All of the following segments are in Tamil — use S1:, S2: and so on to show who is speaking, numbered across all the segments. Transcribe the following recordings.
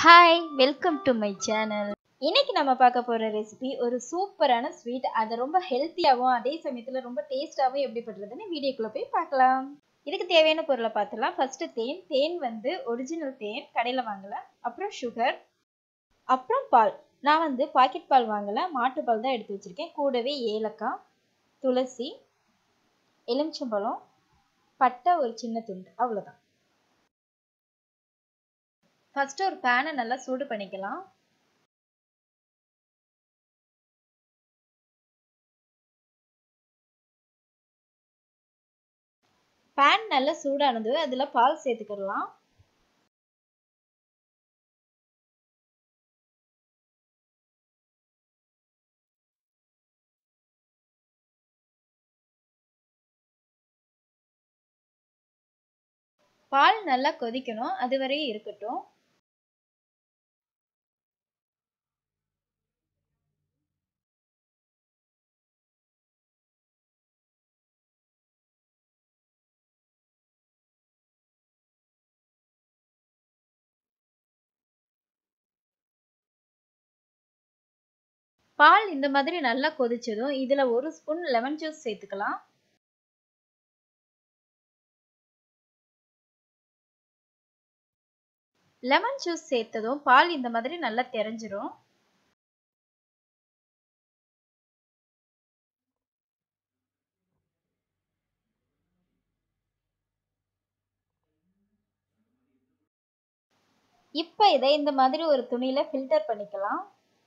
S1: hi welcome to my channel இன்னைக்கு நம்ம பார்க்க போகிற ரெசிபி ஒரு சூப்பரான ஸ்வீட் அதை ரொம்ப ஹெல்த்தியாகவும் அதே சமயத்தில் ரொம்ப டேஸ்ட்டாகவும் எப்படி பண்ணுறதுன்னு வீடியோக்குள்ளே போய் பார்க்கலாம் இதுக்கு தேவையான பொருளை பார்த்துலாம் ஃபஸ்ட்டு தேன் தேன் வந்து ஒரிஜினல் தேன் கடையில் வாங்கலை அப்புறம் சுகர் அப்புறம் பால் நான் வந்து பாக்கெட் பால் வாங்கலை மாட்டுப்பால் தான் எடுத்து வச்சுருக்கேன் கூடவே ஏலக்காய் துளசி எலுமிச்சம்பழம் பட்டை ஒரு சின்ன துண்டு அவ்வளோதான் ஃபஸ்ட்டு ஒரு பேனை நல்லா சூடு பண்ணிக்கலாம் பேன் நல்லா சூடானது அதில் பால் சேர்த்துக்கிடலாம் பால் நல்லா கொதிக்கணும் அது வரையும் இருக்கட்டும் பால் இந்த மாதிரி நல்லா கொதிச்சதும் இதில் ஒரு ஸ்பூன் லெமன் ஜூஸ் சேர்த்துக்கலாம் லெமன் ஜூஸ் சேர்த்ததும் பால் இந்த மாதிரி நல்லா தெரிஞ்சிரும் இப்போ இதை இந்த மாதிரி ஒரு துணியில் ஃபில்டர் பண்ணிக்கலாம்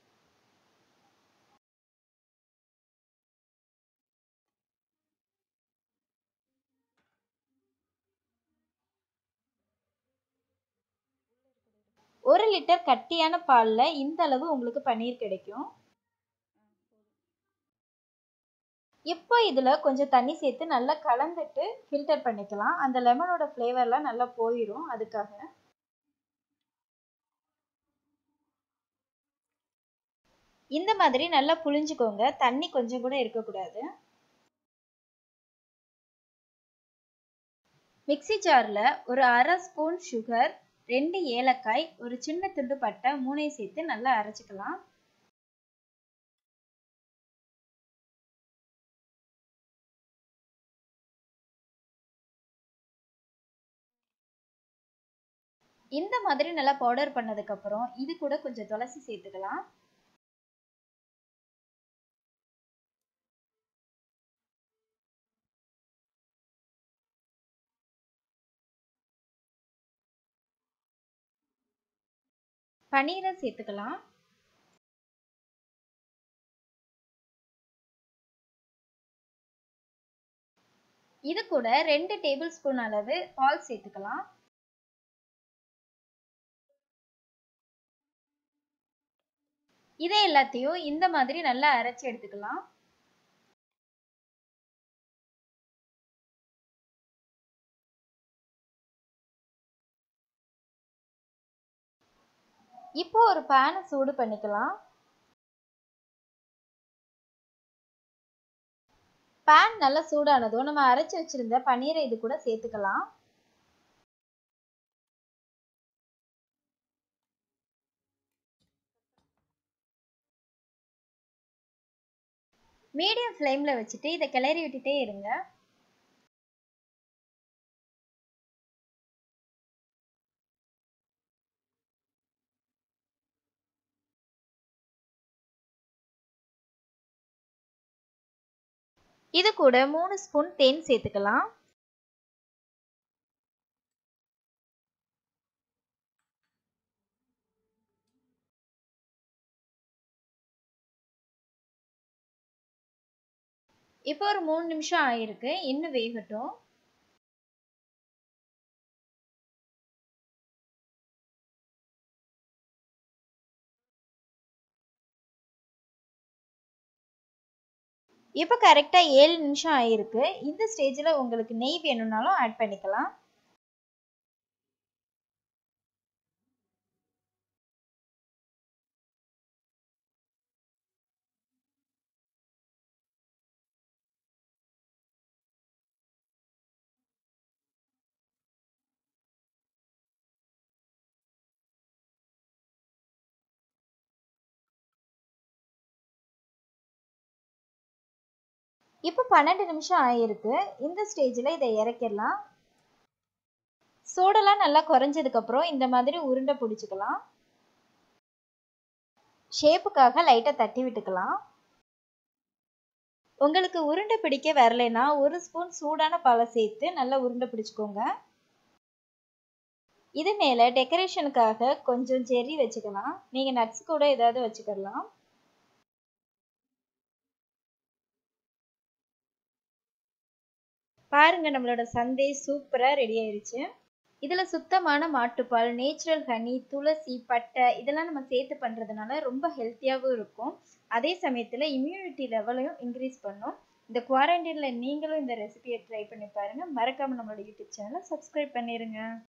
S1: ஒரு லிட்டர் கட்டியான பாலில் இந்த அளவு உங்களுக்கு பன்னீர் கிடைக்கும் இப்போ இதில் கொஞ்சம் தண்ணி சேர்த்து நல்லா கலந்துட்டு ஃபில்டர் பண்ணிக்கலாம் அந்த லெமனோட ஃப்ளேவர்லாம் நல்லா போயிடும் அதுக்காக இந்த மாதிரி நல்லா புளிஞ்சுக்கோங்க தண்ணி கொஞ்சம் கூட இருக்கக்கூடாது மிக்சி ஜாரில் ஒரு அரை ஸ்பூன் சுகர் ரெண்டு ஏலக்காய் ஒரு சின்ன துண்டு பட்டை மூணையும் சேர்த்து நல்லா அரைச்சிக்கலாம் இந்த மாதிரி நல்லா பவுடர் பண்ணதுக்கப்புறம் இது கூட கொஞ்சம் துளசி சேர்த்துக்கலாம் பனீரை சேர்த்துக்கலாம் இது கூட ரெண்டு டேபிள் ஸ்பூன் அளவு பால் சேர்த்துக்கலாம் இதை எல்லாத்தையும் இந்த மாதிரி நல்லா அரைச்சி எடுத்துக்கலாம் இப்போ ஒரு பேனை சூடு பண்ணிக்கலாம் பேன் நல்லா சூடானதும் நம்ம அரைச்சி வச்சிருந்த பன்னீரை இது கூட சேர்த்துக்கலாம் மீடியம் ஃப்ளேமில் வச்சுட்டு இதை கிளறி விட்டுட்டே இருங்க இது கூட மூணு ஸ்பூன் தேன் சேர்த்துக்கலாம் இப்போ ஒரு மூணு நிமிஷம் ஆயிருக்கு இன்னும் வேகட்டும் இப்போ கரெக்டாக ஏழு நிமிஷம் ஆயிருக்கு இந்த ஸ்டேஜில் உங்களுக்கு நெய் வேணும்னாலும் ஆட் பண்ணிக்கலாம் இப்போ பன்னெண்டு நிமிஷம் ஆயிருக்கு இந்த ஸ்டேஜில் இதை இறக்கிடலாம் சூடெல்லாம் நல்லா குறைஞ்சதுக்கப்புறம் இந்த மாதிரி உருண்டை பிடிச்சிக்கலாம் ஷேப்புக்காக லைட்டாக தட்டி விட்டுக்கலாம் உங்களுக்கு உருண்டை பிடிக்க வரலைன்னா ஒரு ஸ்பூன் சூடான பாலை சேர்த்து நல்லா உருண்டை பிடிச்சிக்கோங்க இது மேலே டெக்கரேஷனுக்காக கொஞ்சம் ஜெர்ரி வச்சுக்கலாம் நீங்கள் நட்ஸ் கூட ஏதாவது வச்சுக்கலாம் பாருங்க நம்மளோட சந்தை சூப்பராக ரெடி ஆயிருச்சு இதில் சுத்தமான மாட்டுப்பால் நேச்சுரல் ஹனி துளசி பட்டை இதெல்லாம் நம்ம சேர்த்து பண்ணுறதுனால ரொம்ப ஹெல்த்தியாகவும் இருக்கும் அதே சமயத்தில் இம்யூனிட்டி லெவலையும் இன்க்ரீஸ் பண்ணும் இந்த குவாரண்டைனில் நீங்களும் இந்த ரெசிபியை ட்ரை பண்ணி பாருங்கள் மறக்காமல் நம்மளோட யூடியூப் சேனலை சப்ஸ்கிரைப் பண்ணிடுங்க